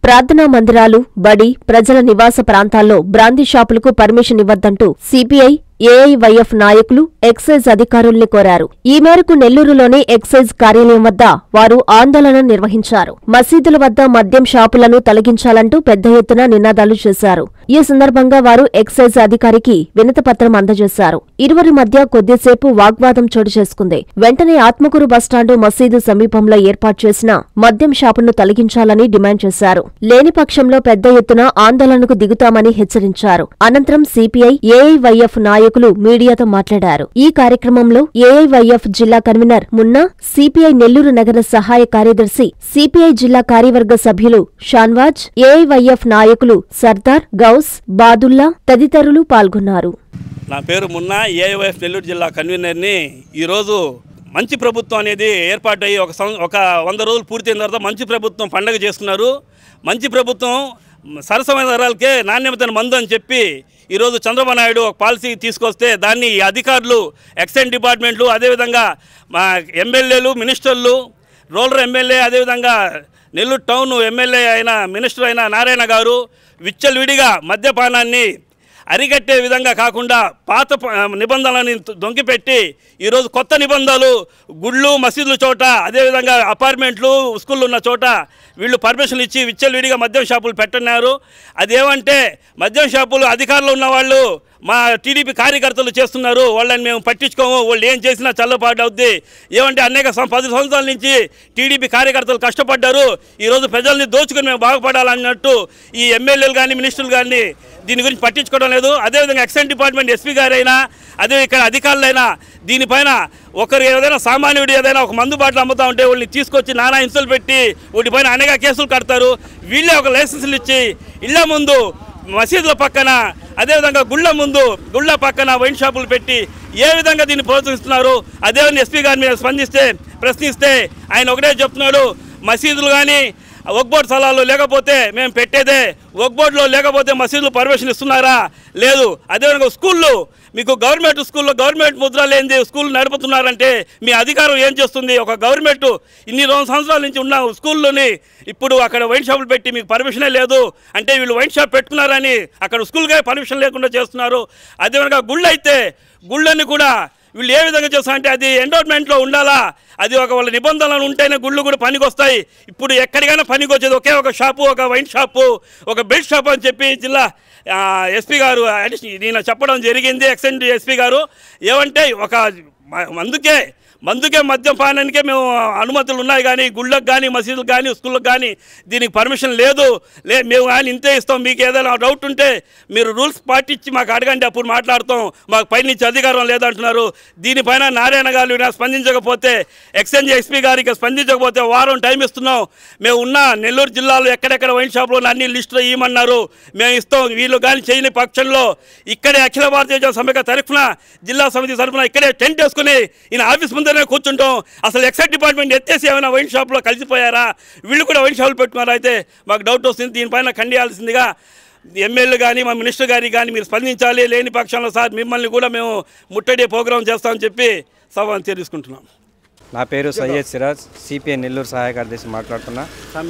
ప్రార్థనా మందిరాలు బడి ప్రజల నివాస ప్రాంతాల్లో బ్రాందీ షాపులకు పర్మిషన్ ఇవ్వద్దంటూ సిపిఐ ఏఐవైఎఫ్ నాయకులు ఎక్సైజ్ అధికారుల్ని కోరారు ఈ మేరకు నెల్లూరులోని ఎక్సైజ్ కార్యాలయం వద్ద వారు ఆందోళన నిర్వహించారు మసీదుల వద్ద మద్యం షాపులను తొలగించాలంటూ పెద్ద ఎత్తున నినాదాలు చేశారు ఈ సందర్భంగా వారు ఎక్సైజ్ అధికారికి వినతిపత్రం అందజేశారు ఇరువురి మధ్య కొద్దిసేపు వాగ్వాదం చోటు చేసుకుంది వెంటనే ఆత్మకూరు బస్టాండు మసీదు సమీపంలో ఏర్పాటు చేసిన మద్యం షాపును తొలగించాలని డిమాండ్ చేశారు లేని పక్షంలో పెద్ద ఎత్తున ఆందోళనకు దిగుతామని హెచ్చరించారు అనంతరం సిపిఐ ఏఐవైఎఫ్ నాయకులు మీడియాతో మాట్లాడారు ఈ కార్యక్రమంలో ఏఐవైఎఫ్ జిల్లా కన్వీనర్ మున్నా సిపిఐ నెల్లూరు నగర సహాయ కార్యదర్శి సిపిఐ జిల్లా కార్యవర్గ సభ్యులు షాన్వాజ్ ఏఐవైఎఫ్ నాయకులు సర్దార్ గౌస్ బాదుల్లా తదితరులు పాల్గొన్నారు నా పేరు మున్నా ఏఐవైఎఫ్ నెల్లూరు జిల్లా కన్వీనర్ని ఈరోజు మంచి ప్రభుత్వం అనేది ఏర్పాటయ్యి ఒక సం ఒక వంద రోజులు పూర్తయిన తర్వాత మంచి ప్రభుత్వం పండగ చేసుకున్నారు మంచి ప్రభుత్వం సరసమైన ధరలకే నాణ్యమైన మందు అని చెప్పి ఈరోజు చంద్రబాబు నాయుడు ఒక పాలసీ తీసుకొస్తే దాన్ని ఈ అధికారులు ఎక్సైజ్ డిపార్ట్మెంట్లు అదేవిధంగా మా ఎమ్మెల్యేలు మినిస్టర్లు రూరల్ ఎమ్మెల్యే అదేవిధంగా నెల్లూరు టౌన్ ఎమ్మెల్యే అయిన మినిస్టర్ అయిన నారాయణ గారు విచ్చలవిడిగా మద్యపానాన్ని అరికట్టే విధంగా కాకుండా పాత ప- నిబంధనలని దొంగిపెట్టి ఈరోజు కొత్త నిబంధనలు గుళ్ళు మసీదుల చోట అదేవిధంగా అపార్ట్మెంట్లు స్కూళ్ళు ఉన్న చోట వీళ్ళు పర్మిషన్ ఇచ్చి విచ్చలవిడిగా మద్యం షాపులు పెట్టన్నారు అదేమంటే మద్యం షాపులు అధికారులు ఉన్న వాళ్ళు మా టీడీపీ కార్యకర్తలు చేస్తున్నారు వాళ్ళని మేము పట్టించుకోము వాళ్ళు ఏం చేసినా చల్లపాటు అవుద్ది ఏమంటే అనేక సం- పది సంవత్సరాల నుంచి టీడీపీ కార్యకర్తలు కష్టపడ్డారు ఈరోజు ప్రజల్ని దోచుకుని మేము బాగుపడాలన్నట్టు ఈ ఎమ్మెల్యేలు కానీ మినిస్టర్లు కానీ దీని గురించి పట్టించుకోవడం లేదు అదేవిధంగా ఎక్సైజ్ డిపార్ట్మెంట్ ఎస్పీ గారైనా అదే ఇక్కడ అధికారులైనా దీనిపైన ఒకరు ఏదైనా సామాన్యుడు ఏదైనా ఒక మందు బాటలు అమ్ముతా ఉంటే వాళ్ళని తీసుకొచ్చి నానా హింసలు పెట్టి వాటిపైన అనేక కేసులు కడతారు వీళ్ళే ఒక లైసెన్సులు ఇచ్చి ఇళ్ల ముందు మసీదుల పక్కన అదేవిధంగా గుళ్ళ ముందు గుళ్ళ పక్కన వైన్ షాపులు పెట్టి ఏ విధంగా దీన్ని ప్రోత్సహిస్తున్నారు అదేవిధంగా ఎస్పీ గారి మీద స్పందిస్తే ప్రశ్నిస్తే ఆయన ఒకటే చెప్తున్నాడు మసీదులు కానీ ఒక్బోర్డ్ స్థలాలు లేకపోతే మేము పెట్టేదే ఒక్బోర్డ్లో లేకపోతే మసీదులు పర్మిషన్ ఇస్తున్నారా లేదు అదేవిధంగా స్కూళ్ళు మీకు గవర్నమెంట్ స్కూల్లో గవర్నమెంట్ ముద్ర లేనిది స్కూల్ నడుపుతున్నారంటే మీ అధికారం ఏం చేస్తుంది ఒక గవర్నమెంట్ ఇన్ని రెండు సంవత్సరాల నుంచి ఉన్న స్కూల్లోని ఇప్పుడు అక్కడ వైన్ షాపులు పెట్టి మీకు పర్మిషనే లేదు అంటే వీళ్ళు వైన్ షాప్ పెట్టుకున్నారని అక్కడ స్కూల్గా పర్మిషన్ లేకుండా చేస్తున్నారు అదేవిధంగా గుళ్ళు అయితే గుళ్ళని కూడా వీళ్ళు ఏ విధంగా చేస్తారంటే అది ఎండోర్మెంట్లో ఉండాలా అది ఒక వాళ్ళ నిబంధనలు ఉంటేనే గుళ్ళు కూడా పనికి వస్తాయి ఇప్పుడు ఎక్కడికైనా పనికి వచ్చేది ఒకే ఒక షాపు ఒక వైన్ షాపు ఒక బెల్ట్ షాప్ అని చెప్పి జిల్లా ఆ, ఎస్పీ గారు అడిషనల్ నేను చెప్పడం జరిగింది ఎక్సెంట్ ఎస్పీ గారు ఏమంటే ఒక మ- అందుకే మందుకే మద్యపానానికే మేము అనుమతులు ఉన్నాయి కానీ గుళ్ళకు కానీ మసీదులకు కానీ స్కూళ్ళకు కానీ దీనికి పర్మిషన్ లేదు లే మేము కానీ ఇంతే ఇస్తాం మీకు ఏదైనా డౌట్ ఉంటే మీరు రూల్స్ పాటించి మాకు అడగండి అప్పుడు మాట్లాడతాం మాకు పైనుంచి అధికారం లేదంటున్నారు దీనిపైన నారాయణ గారు ఇలా స్పందించకపోతే ఎక్స్చేంజ్ ఎస్పీ గారికి స్పందించకపోతే వారం టైం ఇస్తున్నాం మేము ఉన్న నెల్లూరు జిల్లాలో ఎక్కడెక్కడ వైన్ షాప్లో ఉన్న అన్ని లిస్టులు ఇవ్వమన్నారు మేము ఇస్తాం వీళ్ళు కానీ చేయని పక్షంలో ఇక్కడే అఖిల భారతీయ జన సమైక్య తరఫున జిల్లా సమితి తరఫున ఇక్కడే టెంట్ వేసుకుని ఈయన ఆఫీస్ ముందరే కూర్చుంటాం అసలు ఎక్సైజ్ డిపార్ట్మెంట్ ఎత్తేసి ఏమైనా వైన్ షాప్లో కలిసిపోయారా వీళ్ళు కూడా వైన్ షాపులు పెట్టుకున్నారా అయితే మాకు డౌట్ వస్తుంది దీనిపైన ఖండియాల్సిందిగా ఎమ్మెల్యే కానీ మా మినిస్టర్ గారి కానీ మీరు స్పందించాలి లేని పక్షంలో సార్ మిమ్మల్ని కూడా మేము ముట్టడి ప్రోగ్రాం చేస్తామని చెప్పి సభ తీసుకుంటున్నాం నా పేరు సయ్యద్ సిరాజ్ సిపిఐ నెల్లూరు సహాయ కార్యదర్శి మాట్లాడుతున్నా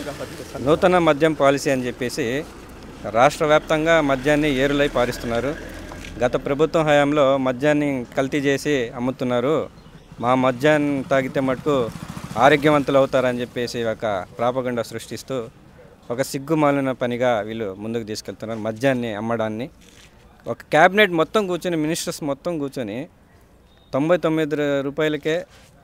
నూతన మద్యం పాలసీ అని చెప్పేసి రాష్ట్ర వ్యాప్తంగా మద్యాన్ని ఏరులై పారిస్తున్నారు గత ప్రభుత్వం హయాంలో మద్యాన్ని కల్తీ చేసి అమ్ముతున్నారు మా మద్యాన్ని తాగితే మటుకు ఆరోగ్యవంతులు అవుతారని చెప్పేసి ఒక ప్రాపగండ సృష్టిస్తూ ఒక సిగ్గుమాలిన పనిగా వీళ్ళు ముందుకు తీసుకెళ్తున్నారు మద్యాన్ని అమ్మడాన్ని ఒక క్యాబినెట్ మొత్తం కూర్చొని మినిస్టర్స్ మొత్తం కూర్చొని తొంభై తొమ్మిది రూపాయలకే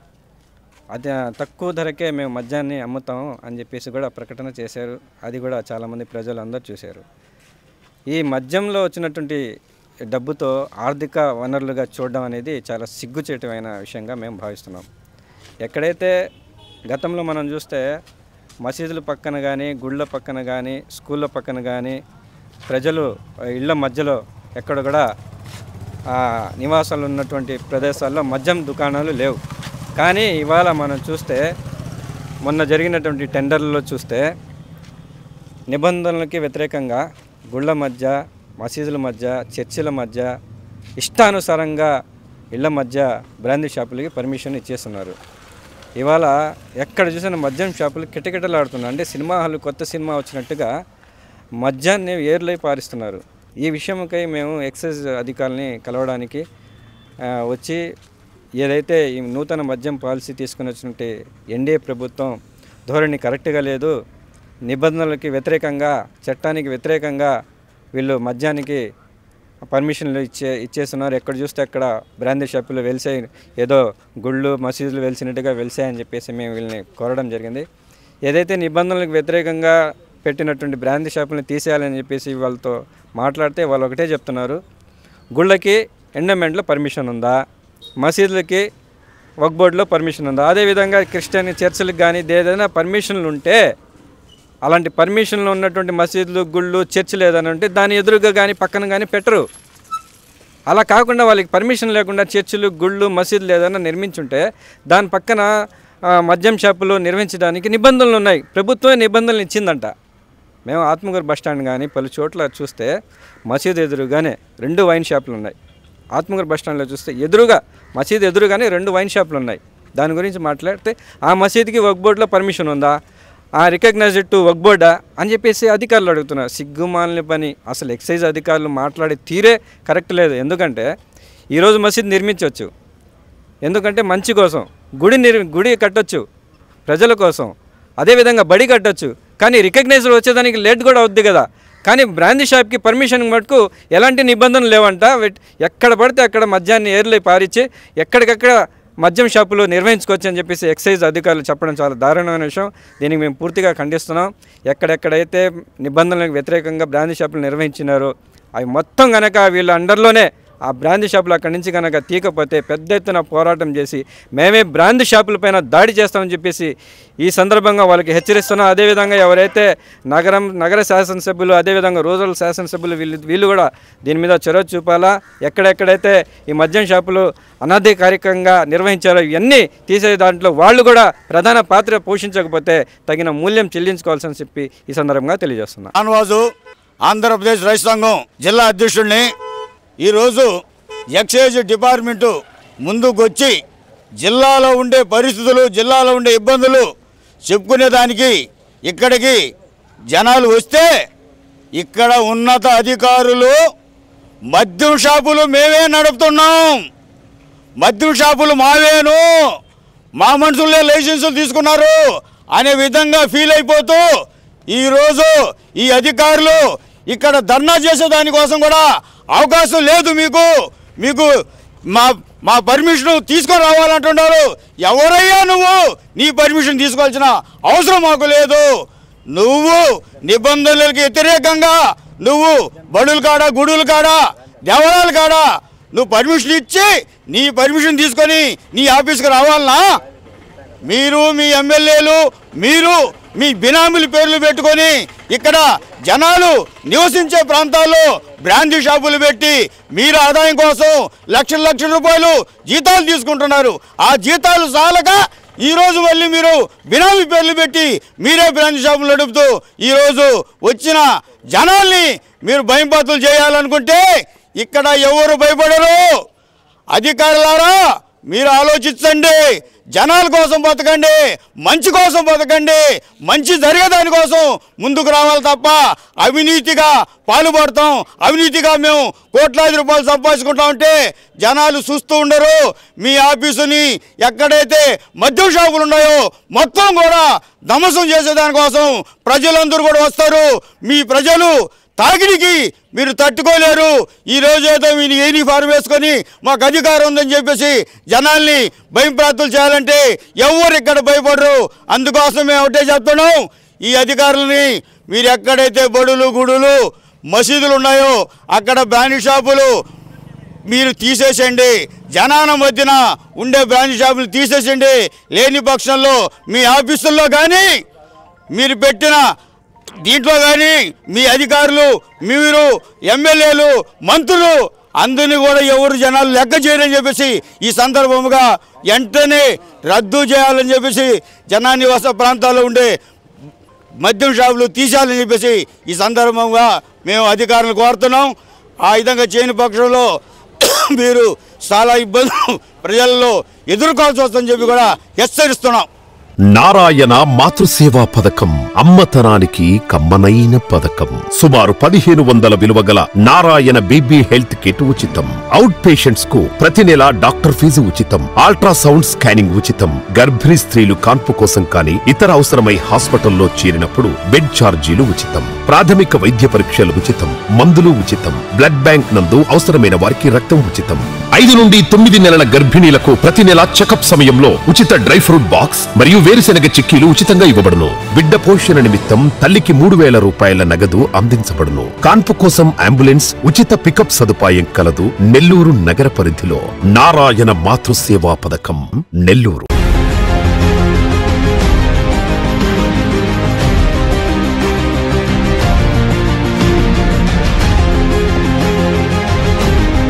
అది తక్కువ ధరకే మేము మద్యాన్ని అమ్ముతాం అని చెప్పేసి కూడా ప్రకటన చేశారు అది కూడా చాలామంది ప్రజలు అందరూ చూశారు ఈ మద్యంలో వచ్చినటువంటి డబ్బుతో ఆర్థిక వనరులుగా చూడడం అనేది చాలా సిగ్గుచేటమైన విషయంగా మేము భావిస్తున్నాం ఎక్కడైతే గతంలో మనం చూస్తే మసీదుల పక్కన కానీ గుళ్ళ పక్కన కానీ స్కూళ్ళ పక్కన కానీ ప్రజలు ఇళ్ళ మధ్యలో ఎక్కడ కూడా ఆ, నివాసాలు ఉన్నటువంటి ప్రదేశాల్లో మద్యం దుకాణాలు లేవు కానీ ఇవాళ మనం చూస్తే మొన్న జరిగినటువంటి టెండర్లలో చూస్తే నిబంధనలకి వ్యతిరేకంగా గుళ్ళ మధ్య మసీదుల మధ్య చర్చిల మధ్య ఇష్టానుసారంగా ఇళ్ళ మధ్య బ్రాందీ షాపులకి పర్మిషన్ ఇచ్చేస్తున్నారు ఇవాళ ఎక్కడ చూసిన మద్యం షాపులు కిటకిటలాడుతున్నాయి అంటే సినిమా హాల్ కొత్త సినిమా వచ్చినట్టుగా మద్యాన్ని ఏర్లై పారిస్తున్నారు ఈ విషయంకై మేము ఎక్సైజ్ అధికారులని కలవడానికి ఆ, వచ్చి ఏదైతే ఈ నూతన మద్యం పాలసీ తీసుకుని వచ్చినట్టే ఎన్డీఏ ప్రభుత్వం ధోరణి కరెక్ట్గా లేదు నిబంధనలకి వ్యతిరేకంగా చట్టానికి వ్యతిరేకంగా వీళ్ళు మద్యానికి పర్మిషన్లు ఇచ్చే ఇచ్చేస్తున్నారు ఎక్కడ చూస్తే అక్కడ బ్రాందీ షాపులు వెలిసాయి ఏదో గుళ్ళు మసీదులు వెలిసినట్టుగా వెలిసాయని చెప్పేసి మేము వీళ్ళని కోరడం జరిగింది ఏదైతే నిబంధనలకు వ్యతిరేకంగా పెట్టినటువంటి బ్రాందీ షాపులను తీసేయాలని చెప్పేసి వాళ్ళతో మాట్లాడితే వాళ్ళు ఒకటే చెప్తున్నారు గుళ్ళకి ఎండమెంట్లో పర్మిషన్ ఉందా మసీదులకి వక్ బోర్డులో పర్మిషన్ ఉందా అదేవిధంగా క్రిస్టియన్ చర్చిలకు కానీ ఏదైనా పర్మిషన్లు ఉంటే అలాంటి పర్మిషన్లు ఉన్నటువంటి మసీదులు గుళ్ళు చర్చిలు ఏదైనా ఉంటే దాని ఎదురుగా కానీ పక్కన కానీ పెట్టరు అలా కాకుండా వాళ్ళకి పర్మిషన్ లేకుండా చర్చిలు గుళ్ళు మసీదులు ఏదైనా నిర్మించుంటే దాని పక్కన ఆ, మద్యం షాపులు నిర్మించడానికి నిబంధనలు ఉన్నాయి ప్రభుత్వమే నిబంధనలు ఇచ్చిందంట మేము ఆత్మకూరు బస్ స్టాండ్ కానీ పలు చోట్ల చూస్తే మసీదు ఎదురుగానే రెండు వైన్ షాపులు ఉన్నాయి ఆత్మకూరు బస్ స్టాండ్లో చూస్తే ఎదురుగా మసీదు ఎదురుగానే రెండు వైన్ షాపులు ఉన్నాయి దాని గురించి మాట్లాడితే ఆ మసీదుకి వక్ బోర్డులో పర్మిషన్ ఉందా ఆ రికగ్నైజ్డ్ టు వక్ బోర్డా అని చెప్పేసి అధికారులు అడుగుతున్నారు సిగ్గుమాలిన పని అసలు ఎక్సైజ్ అధికారులు మాట్లాడే తీరే కరెక్ట్ లేదు ఎందుకంటే ఈరోజు మసీద్ నిర్మించవచ్చు ఎందుకంటే మంచి కోసం గుడి నిర్ గుడి కట్టొచ్చు ప్రజల కోసం అదేవిధంగా బడి కట్టొచ్చు కానీ రికగ్నైజర్ వచ్చేదానికి లేట్ కూడా అవుద్ది కదా కానీ బ్రాందీ షాప్కి పర్మిషన్ మటుకు ఎలాంటి నిబంధనలు లేవంట వెట్- ఎక్కడ పడితే అక్కడ మద్యాన్ని ఏర్లై పారిచ్చి ఎక్కడికక్కడ మద్యం షాపులు నిర్వహించుకోవచ్చు అని చెప్పేసి ఎక్సైజ్ అధికారులు చెప్పడం చాలా దారుణమైన విషయం దీనికి మేము పూర్తిగా ఖండిస్తున్నాం ఎక్కడెక్కడైతే నిబంధనలకు వ్యతిరేకంగా బ్రాందీ షాపులు నిర్వహించినారో అవి మొత్తం కనుక వీళ్ళ అండర్లోనే ఆ బ్రాందీ షాపులు అక్కడి నుంచి కనుక తీకపోతే పెద్ద ఎత్తున పోరాటం చేసి మేమే బ్రాందీ షాపులపైన దాడి చేస్తామని చెప్పేసి ఈ సందర్భంగా వాళ్ళకి హెచ్చరిస్తున్నాం అదేవిధంగా ఎవరైతే నగరం నగర శాసనసభ్యులు అదేవిధంగా రూరల్ శాసనసభ్యులు వీళ్ళు వీళ్ళు కూడా దీని మీద చొరవ చూపాలా ఎక్కడెక్కడైతే ఈ మద్యం షాపులు అనధికారికంగా నిర్వహించారో ఇవన్నీ తీసే దాంట్లో వాళ్ళు కూడా ప్రధాన పాత్ర పోషించకపోతే తగిన మూల్యం చెల్లించుకోవాల్సని చెప్పి ఈ సందర్భంగా తెలియజేస్తున్నాం ఆన్వాజు ఆంధ్రప్రదేశ్ రైతు సంఘం జిల్లా అధ్యక్షుడిని ఈరోజు ఎక్సైజ్ డిపార్ట్మెంటు ముందుకొచ్చి జిల్లాలో ఉండే పరిస్థితులు జిల్లాలో ఉండే ఇబ్బందులు చెప్పుకునేదానికి ఇక్కడికి జనాలు వస్తే ఇక్కడ ఉన్నత అధికారులు మద్యం షాపులు మేమే నడుపుతున్నాం మద్యం షాపులు మావేను మా మనుషులే లైసెన్సులు తీసుకున్నారు అనే విధంగా ఫీల్ అయిపోతూ ఈరోజు ఈ అధికారులు ఇక్కడ ధర్నా చేసే దానికోసం కూడా అవకాశం లేదు మీకు మీకు మా మా పర్మిషన్ తీసుకొని రావాలంటున్నారు ఎవరయ్యా నువ్వు నీ పర్మిషన్ తీసుకోవాల్సిన అవసరం మాకు లేదు నువ్వు నిబంధనలకు వ్యతిరేకంగా నువ్వు బడుల కాడ గుడుల కాడ దేవాలయాల కాడ నువ్వు పర్మిషన్ ఇచ్చి నీ పర్మిషన్ తీసుకొని నీ ఆఫీస్కి రావాలనా మీరు మీ ఎమ్మెల్యేలు మీరు మీ బినామీల పేర్లు పెట్టుకొని ఇక్కడ జనాలు నివసించే ప్రాంతాల్లో బ్రాందీ షాపులు పెట్టి మీరు ఆదాయం కోసం లక్షల లక్షల రూపాయలు జీతాలు తీసుకుంటున్నారు ఆ జీతాలు చాలక ఈరోజు మళ్ళీ మీరు బినామీ పేర్లు పెట్టి మీరే బ్రాందీ షాపులు నడుపుతూ ఈరోజు వచ్చిన జనాల్ని మీరు భయంపాతులు చేయాలనుకుంటే ఇక్కడ ఎవరు భయపడరు అధికారులారా మీరు ఆలోచించండి జనాల కోసం బతకండి మంచి కోసం బతకండి మంచి జరిగేదాని కోసం ముందుకు రావాలి తప్ప అవినీతిగా పాల్పడతాం అవినీతిగా మేము కోట్లాది రూపాయలు సంపాదించుకుంటా ఉంటే జనాలు చూస్తూ ఉండరు మీ ఆఫీసుని ఎక్కడైతే మద్యం షాపులు ఉన్నాయో మొత్తం కూడా ధ్వంసం చేసేదానికోసం ప్రజలందరూ కూడా వస్తారు మీ ప్రజలు తాగిడికి మీరు తట్టుకోలేరు ఈ రోజు ఏదో మీ యూనిఫారం వేసుకొని మాకు అధికారం ఉందని చెప్పేసి జనాల్ని భయం ప్రాంతులు చేయాలంటే ఎవరు ఇక్కడ భయపడరు అందుకోసం మేము ఒకటే చెప్తున్నాం ఈ అధికారులని మీరు ఎక్కడైతే బడులు గుడులు మసీదులు ఉన్నాయో అక్కడ బ్రాండ్ షాపులు మీరు తీసేసేయండి జనాల మధ్యన ఉండే బ్రాంచ్ షాపులు తీసేసేయండి లేని పక్షంలో మీ ఆఫీసుల్లో కానీ మీరు పెట్టిన దీంట్లో కానీ మీ అధికారులు మీరు ఎమ్మెల్యేలు మంత్రులు అందరినీ కూడా ఎవరు జనాలు లెక్క చేయరని చెప్పేసి ఈ సందర్భముగా వెంటనే రద్దు చేయాలని చెప్పేసి జనా నివాస ప్రాంతాల్లో ఉండే మద్యం షాపులు తీసేయాలని చెప్పేసి ఈ సందర్భంగా మేము అధికారులను కోరుతున్నాం ఆ విధంగా చేయని పక్షంలో మీరు చాలా ఇబ్బందులు ప్రజల్లో ఎదుర్కోవాల్సి వస్తుందని చెప్పి కూడా హెచ్చరిస్తున్నాం నారాయణ మాతృసేవా పథకం అమ్మతనానికి కమ్మనైన పథకం సుమారు పదిహేను వందల విలువ గల నారాయణ బేబీ హెల్త్ కిట్ ఉచితం అవుట్ పేషెంట్స్ కు ప్రతి నెల డాక్టర్ ఫీజు ఉచితం అల్ట్రాసౌండ్ స్కానింగ్ ఉచితం గర్భిణీ స్త్రీలు కాన్పు కోసం కానీ ఇతర అవసరమై హాస్పిటల్లో చేరినప్పుడు బెడ్ ఛార్జీలు ఉచితం ప్రాథమిక వైద్య పరీక్షలు ఉచితం మందులు ఉచితం బ్లడ్ బ్యాంక్ నందు అవసరమైన వారికి రక్తం ఉచితం ఐదు నుండి తొమ్మిది నెలల గర్భిణీలకు ప్రతి నెల చెకప్ సమయంలో ఉచిత డ్రై ఫ్రూట్ బాక్స్ మరియు వేరుశెనగ చిక్కీలు ఉచితంగా ఇవ్వబడును బిడ్డ పోషణ నిమిత్తం తల్లికి మూడు వేల రూపాయల నగదు అందించబడును కాన్పు కోసం అంబులెన్స్ ఉచిత పికప్ సదుపాయం కలదు నెల్లూరు నగర పరిధిలో నారాయణ మాతృసేవా పథకం నెల్లూరు